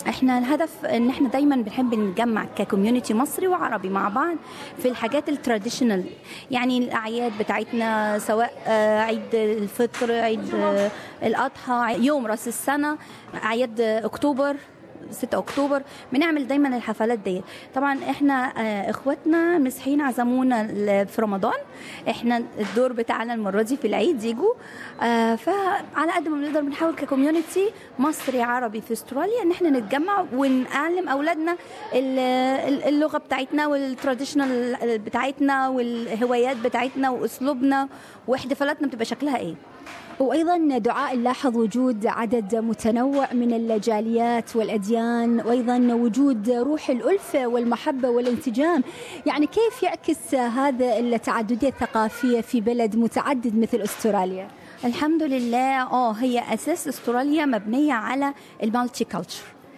احنا الهدف ان احنا دايما بنحب نجمع ككوميونتي مصري وعربي مع بعض في الحاجات التراديشنال يعني الاعياد بتاعتنا سواء آه، عيد الفطر عيد آه، الاضحى يوم راس السنه اعياد اكتوبر 6 اكتوبر بنعمل دايما الحفلات دي طبعا احنا آه، اخواتنا مسيحيين عزمونا ل- في رمضان احنا الدور بتاعنا المره دي في العيد يجوا آه، فعلى قد ما بنقدر بنحاول ككوميونتي مصري عربي في استراليا ان احنا نتجمع ونعلم اولادنا ال- ال- اللغه بتاعتنا والتراديشنال بتاعتنا والهوايات بتاعتنا واسلوبنا واحتفالاتنا بتبقى شكلها ايه وأيضا دعاء نلاحظ وجود عدد متنوع من الجاليات والأديان وأيضا وجود روح الألفة والمحبة والانسجام يعني كيف يعكس هذا التعددية الثقافية في بلد متعدد مثل أستراليا؟ الحمد لله اه هي اساس استراليا مبنيه على المالتي كلتشر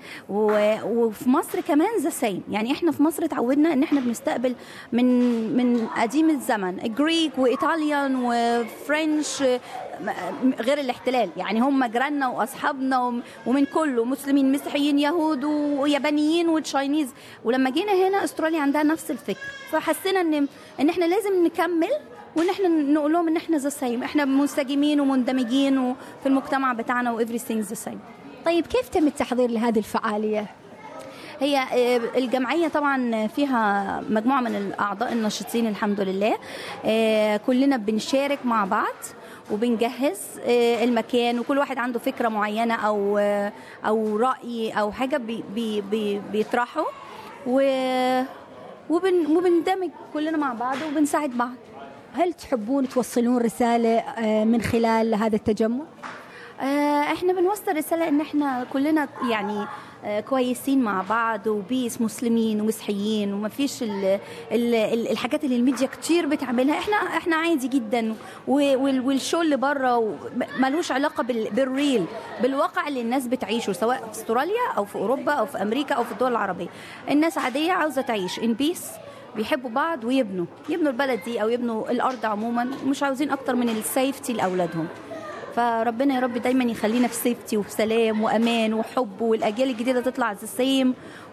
وفي مصر كمان ذا سيم يعني احنا في مصر اتعودنا ان احنا بنستقبل من من قديم الزمن جريك وايطاليان وفرنش م- غير الاحتلال يعني هم جيراننا واصحابنا وم- ومن كله مسلمين مسيحيين يهود ويابانيين وتشاينيز ولما جينا هنا استراليا عندها نفس الفكر فحسينا ان ان احنا لازم نكمل وان احنا نقول لهم ان احنا ذا سيم احنا منسجمين ومندمجين وفي المجتمع بتاعنا و everything ذا سيم طيب كيف تم التحضير لهذه الفعالية؟ هي آه، الجمعية طبعا فيها مجموعة من الأعضاء الناشطين الحمد لله آه، كلنا بنشارك مع بعض وبنجهز آه، المكان وكل واحد عنده فكرة معينة أو آه، أو رأي أو حاجة بي بي بي بيطرحه و- وبن وبندمج كلنا مع بعض وبنساعد بعض هل تحبون توصلون رسالة آه، من خلال هذا التجمع؟ آه، احنا بنوصل رسالة ان احنا كلنا يعني آه، كويسين مع بعض وبيس مسلمين ومسيحيين وما فيش ال ال ال الحاجات اللي الميديا كتير بتعملها احنا احنا عادي جدا و- وال- والشو اللي بره و- ملوش علاقه بال- بالريل بالواقع اللي الناس بتعيشه سواء في استراليا او في اوروبا او في امريكا او في الدول العربيه الناس عاديه عاوزه تعيش ان بيس بيحبوا بعض ويبنوا يبنوا البلد دي او يبنوا الارض عموما مش عاوزين اكتر من السيفتي لاولادهم فربنا يا رب دايما يخلينا في سيفتي وفي سلام وامان وحب والاجيال الجديده تطلع ذا سيم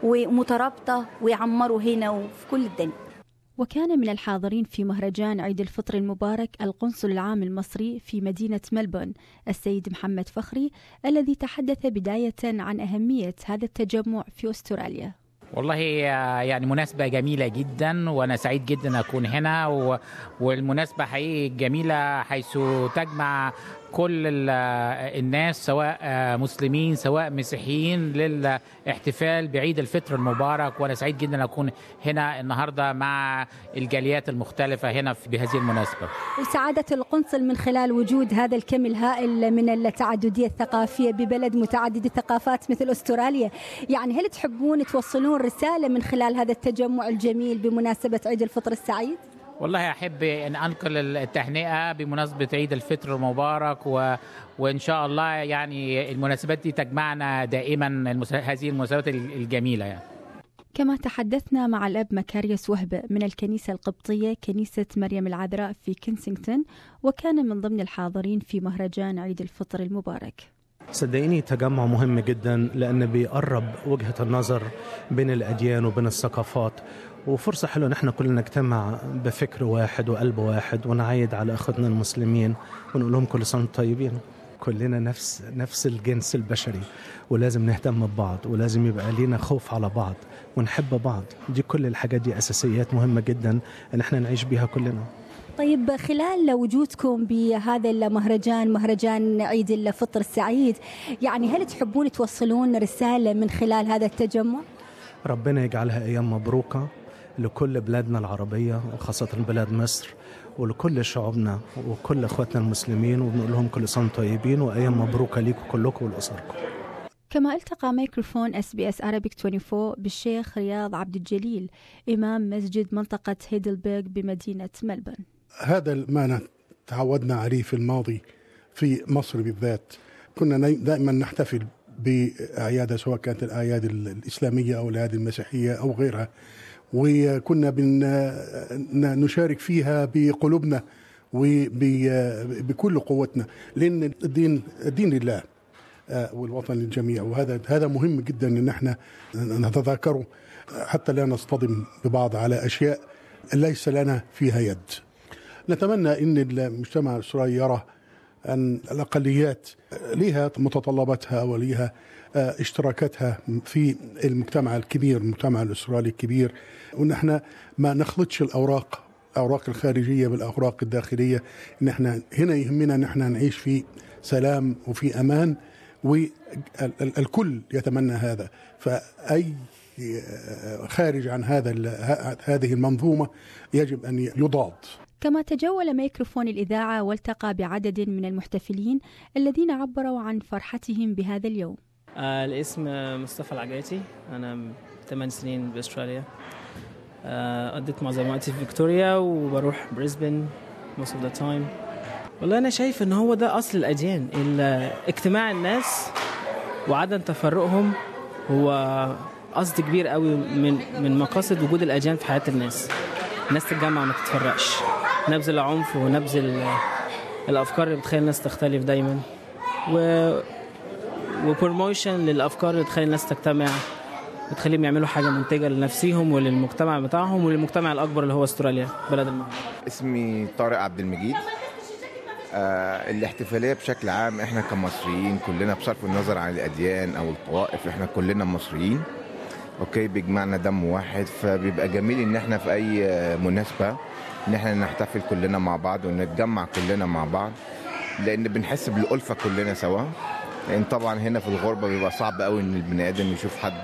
ومترابطه ويعمروا هنا وفي كل الدنيا وكان من الحاضرين في مهرجان عيد الفطر المبارك القنصل العام المصري في مدينة ملبورن السيد محمد فخري الذي تحدث بداية عن أهمية هذا التجمع في أستراليا والله آه، يعني مناسبة جميلة جدا وأنا سعيد جدا أكون هنا و... والمناسبة حقيقي جميلة حيث تجمع كل ال- آه، الناس سواء آه، مسلمين سواء مسيحيين للاحتفال بعيد الفطر المبارك وأنا سعيد جدا أكون هنا النهاردة مع الجاليات المختلفة هنا في بهذه المناسبة وسعادة القنصل من خلال وجود هذا الكم الهائل من التعددية الثقافية ببلد متعدد الثقافات مثل أستراليا يعني هل تحبون توصلون رسالة من خلال هذا التجمع الجميل بمناسبة عيد الفطر السعيد؟ والله احب ان انقل التهنئه بمناسبه عيد الفطر المبارك و... وان شاء الله يعني المناسبات دي تجمعنا دائما المس... هذه المناسبات الجميله يعني. كما تحدثنا مع الأب مكاريوس وهبة من الكنيسة القبطية كنيسة مريم العذراء في كنسينغتون وكان من ضمن الحاضرين في مهرجان عيد الفطر المبارك صدقيني تجمع مهم جدا لأن بيقرب وجهة النظر بين الأديان وبين الثقافات وفرصة حلوة ان احنا كلنا نجتمع بفكر واحد وقلب واحد ونعيد على اخوتنا المسلمين ونقول لهم كل سنة وانتم طيبين كلنا نفس نفس الجنس البشري ولازم نهتم ببعض ولازم يبقى لينا خوف على بعض ونحب بعض دي كل الحاجات دي اساسيات مهمة جدا ان احنا نعيش بيها كلنا طيب خلال وجودكم بهذا المهرجان مهرجان عيد الفطر السعيد يعني هل تحبون توصلون رسالة من خلال هذا التجمع؟ ربنا يجعلها ايام مبروكه لكل بلادنا العربيه وخاصه بلاد مصر ولكل شعوبنا وكل اخواتنا المسلمين وبنقول لهم كل سنه وانتم طيبين وايام مبروكه ليكم كلكم ولاسركم. كما التقى ميكروفون اس بي اس ارابيك 24 بالشيخ رياض عبد الجليل امام مسجد منطقه هيدلبرغ بمدينه ملبورن. هذا ما تعودنا عليه في الماضي في مصر بالذات كنا دائما نحتفل بأعيادها سواء كانت الأعياد الإسلامية أو الأعياد المسيحية أو غيرها وكنا نشارك فيها بقلوبنا وبكل قوتنا لأن الدين الدين لله آه، والوطن للجميع وهذا هذا مهم جدا ان احنا نتذاكره حتى لا نصطدم ببعض على اشياء ليس لنا فيها يد. نتمنى ان المجتمع الاسرائيلي يرى ان الاقليات لها متطلباتها وليها آه، اشتراكاتها في المجتمع الكبير المجتمع الاسرائيلي الكبير وان احنا ما نخلطش الاوراق الاوراق الخارجيه بالاوراق الداخليه ان احنا هنا يهمنا ان احنا نعيش في سلام وفي امان والكل يتمنى هذا فاي آه، خارج عن هذا ال- ه- هذه المنظومه يجب ان يضاد كما تجول ميكروفون الإذاعة والتقى بعدد من المحتفلين الذين عبروا عن فرحتهم بهذا اليوم آه الاسم آه، مصطفى العجايتي أنا 8 سنين بأستراليا آه قضيت معظم وقتي في فيكتوريا وبروح بريسبن most of the time والله أنا شايف إن هو ده أصل الأديان ال- اجتماع الناس وعدم تفرقهم هو قصد كبير قوي من من مقاصد وجود الأديان في حياة الناس الناس تتجمع ما تتفرقش نبذ العنف ونبذ ال- الأفكار اللي بتخلي الناس تختلف دايما و وبروموشن للافكار اللي تخلي الناس تجتمع وتخليهم يعملوا حاجه منتجه لنفسهم وللمجتمع بتاعهم وللمجتمع الاكبر اللي هو استراليا بلد المهجر اسمي طارق عبد المجيد آه الاحتفالية بشكل عام احنا كمصريين كلنا بصرف النظر عن الأديان أو الطوائف احنا كلنا مصريين اوكي بيجمعنا دم واحد فبيبقى جميل ان احنا في اي آه، مناسبة ان احنا نحتفل كلنا مع بعض ونتجمع كلنا مع بعض لان بنحس بالألفة كلنا سوا لان طبعا هنا في الغربة بيبقى صعب قوي ان البني ادم يشوف حد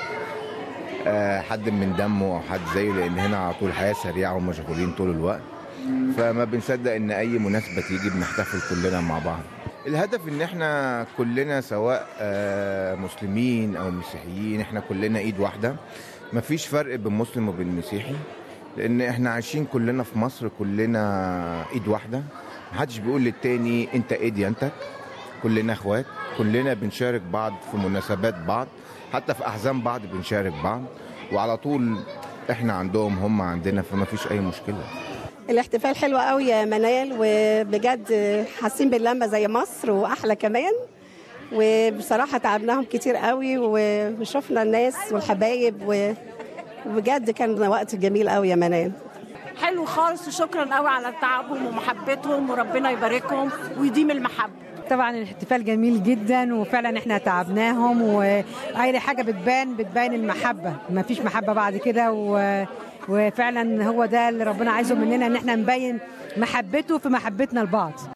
آه، حد من دمه او حد زيه لان هنا على طول الحياه سريعه ومشغولين طول الوقت فما بنصدق ان اي مناسبه تيجي بنحتفل كلنا مع بعض الهدف ان احنا كلنا سواء آه، مسلمين او مسيحيين احنا كلنا ايد واحده مفيش فرق بين مسلم وبين مسيحي لان احنا عايشين كلنا في مصر كلنا ايد واحده محدش بيقول للتاني انت ايه ديانتك كلنا اخوات كلنا بنشارك بعض في مناسبات بعض حتى في احزان بعض بنشارك بعض وعلى طول احنا عندهم هم عندنا فما فيش اي مشكله الاحتفال حلو قوي يا منال وبجد حاسين باللمه زي مصر واحلى كمان وبصراحه تعبناهم كتير قوي وشفنا الناس والحبايب و- وبجد كان وقت جميل قوي يا منال حلو خالص وشكرا قوي على تعبهم ومحبتهم وربنا يباركهم ويديم المحبه طبعا الاحتفال جميل جدا وفعلا احنا تعبناهم واي حاجه بتبان بتبان المحبه ما فيش محبه بعد كده و... وفعلا هو ده اللي ربنا عايزه مننا ان احنا نبين محبته في محبتنا لبعض